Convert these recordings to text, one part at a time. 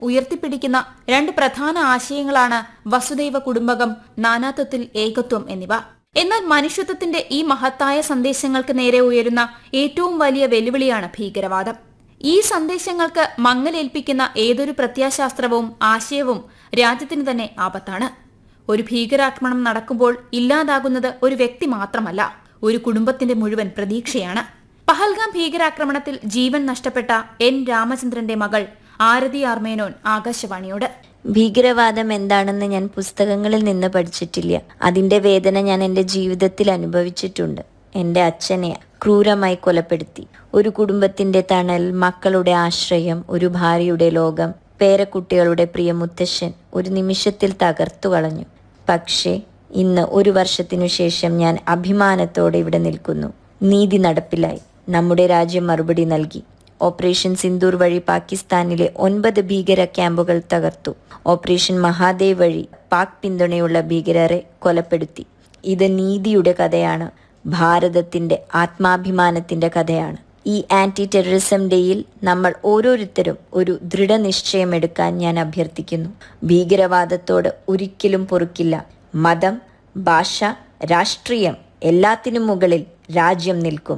ഉയർത്തിപ്പിടിക്കുന്ന രണ്ട് പ്രധാന ആശയങ്ങളാണ് വസുദൈവ കുടുംബകം നാനാത്വത്തിൽ ഏകത്വം എന്നിവ എന്നാൽ മനുഷ്യത്വത്തിന്റെ ഈ മഹത്തായ സന്ദേശങ്ങൾക്ക് നേരെ ഉയരുന്ന ഏറ്റവും വലിയ വെല്ലുവിളിയാണ് ഭീകരവാദം ഈ സന്ദേശങ്ങൾക്ക് മങ്ങലേൽപ്പിക്കുന്ന ഏതൊരു പ്രത്യാശാസ്ത്രവും ആശയവും രാജ്യത്തിന് തന്നെ ആപത്താണ് ഒരു ഭീകരാക്രമണം നടക്കുമ്പോൾ ഇല്ലാതാകുന്നത് ഒരു വ്യക്തി മാത്രമല്ല ഒരു കുടുംബത്തിന്റെ മുഴുവൻ പ്രതീക്ഷയാണ് പഹൽഗാം ഭീകരാക്രമണത്തിൽ ജീവൻ നഷ്ടപ്പെട്ട എൻ രാമചന്ദ്രന്റെ മകൾ ആരതി ആർമേനോൻ ആകാശവാണിയോട് ഭീകരവാദം എന്താണെന്ന് ഞാൻ പുസ്തകങ്ങളിൽ നിന്ന് പഠിച്ചിട്ടില്ല അതിന്റെ വേദന ഞാൻ എൻ്റെ ജീവിതത്തിൽ അനുഭവിച്ചിട്ടുണ്ട് എൻ്റെ അച്ഛനെ ക്രൂരമായി കൊലപ്പെടുത്തി ഒരു കുടുംബത്തിന്റെ തണൽ മക്കളുടെ ആശ്രയം ഒരു ഭാര്യയുടെ ലോകം പേരക്കുട്ടികളുടെ പ്രിയ മുത്തശ്ശൻ ഒരു നിമിഷത്തിൽ തകർത്തു കളഞ്ഞു പക്ഷേ ഇന്ന് ഒരു വർഷത്തിനു ശേഷം ഞാൻ അഭിമാനത്തോടെ ഇവിടെ നിൽക്കുന്നു നീതി നടപ്പിലായി നമ്മുടെ രാജ്യം മറുപടി നൽകി ഓപ്പറേഷൻ സിന്ദൂർ വഴി പാകിസ്ഥാനിലെ ഒൻപത് ഭീകര ക്യാമ്പുകൾ തകർത്തു ഓപ്പറേഷൻ മഹാദേവ് വഴി പാക് പിന്തുണയുള്ള ഭീകരരെ കൊലപ്പെടുത്തി ഇത് നീതിയുടെ കഥയാണ് ഭാരതത്തിന്റെ ആത്മാഭിമാനത്തിന്റെ കഥയാണ് ഈ ആന്റി ടെററിസം ഡേയിൽ നമ്മൾ ഓരോരുത്തരും ഒരു ദൃഢനിശ്ചയമെടുക്കാൻ ഞാൻ അഭ്യർത്ഥിക്കുന്നു ഭീകരവാദത്തോട് ഒരിക്കലും പൊറുക്കില്ല മതം ഭാഷ രാഷ്ട്രീയം എല്ലാത്തിനും മുകളിൽ രാജ്യം നിൽക്കും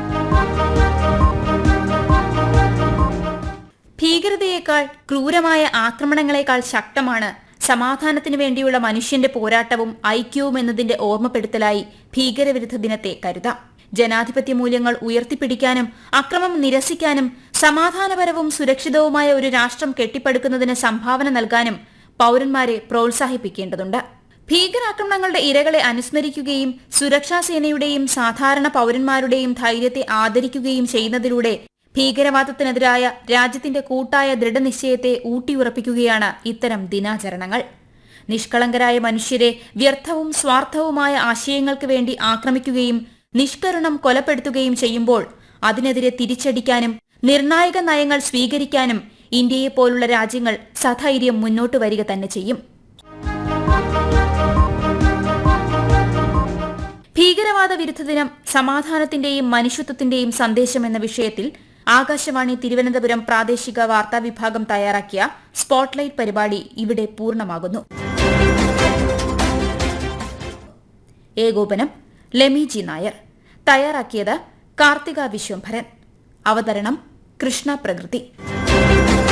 ഭീകരതയേക്കാൾ ക്രൂരമായ ആക്രമണങ്ങളെക്കാൾ ശക്തമാണ് സമാധാനത്തിനു വേണ്ടിയുള്ള മനുഷ്യന്റെ പോരാട്ടവും ഐക്യവും എന്നതിന്റെ ഓർമ്മപ്പെടുത്തലായി ഭീകരവിരുദ്ധ ദിനത്തെ കരുതാം ജനാധിപത്യ മൂല്യങ്ങൾ ഉയർത്തിപ്പിടിക്കാനും അക്രമം നിരസിക്കാനും സമാധാനപരവും സുരക്ഷിതവുമായ ഒരു രാഷ്ട്രം കെട്ടിപ്പടുക്കുന്നതിന് സംഭാവന നൽകാനും പൌരന്മാരെ പ്രോത്സാഹിപ്പിക്കേണ്ടതുണ്ട് ഭീകരാക്രമണങ്ങളുടെ ഇരകളെ അനുസ്മരിക്കുകയും സുരക്ഷാ സേനയുടെയും സാധാരണ പൌരന്മാരുടെയും ധൈര്യത്തെ ആദരിക്കുകയും ചെയ്യുന്നതിലൂടെ ഭീകരവാദത്തിനെതിരായ രാജ്യത്തിന്റെ കൂട്ടായ ദൃഢനിശ്ചയത്തെ ഊട്ടിയുറപ്പിക്കുകയാണ് ഇത്തരം ദിനാചരണങ്ങൾ നിഷ്കളങ്കരായ മനുഷ്യരെ വ്യർത്ഥവും സ്വാർത്ഥവുമായ ആശയങ്ങൾക്ക് വേണ്ടി ആക്രമിക്കുകയും നിഷ്കരുണം കൊലപ്പെടുത്തുകയും ചെയ്യുമ്പോൾ അതിനെതിരെ തിരിച്ചടിക്കാനും നിർണായക നയങ്ങൾ സ്വീകരിക്കാനും ഇന്ത്യയെ പോലുള്ള രാജ്യങ്ങൾ സധൈര്യം മുന്നോട്ട് വരിക തന്നെ ചെയ്യും ഭീകരവാദ വിരുദ്ധ ദിനം സമാധാനത്തിന്റെയും മനുഷ്യത്വത്തിന്റെയും സന്ദേശം എന്ന വിഷയത്തിൽ ആകാശവാണി തിരുവനന്തപുരം പ്രാദേശിക വാർത്താ വിഭാഗം തയ്യാറാക്കിയ സ്പോട്ട്ലൈറ്റ് പരിപാടി ഇവിടെ പൂർണ്ണമാകുന്നു ഏകോപനം ലെമി ജി നായർ തയ്യാറാക്കിയത് കാർത്തിക വിശ്വംഭരൻ അവതരണം കൃഷ്ണ പ്രകൃതി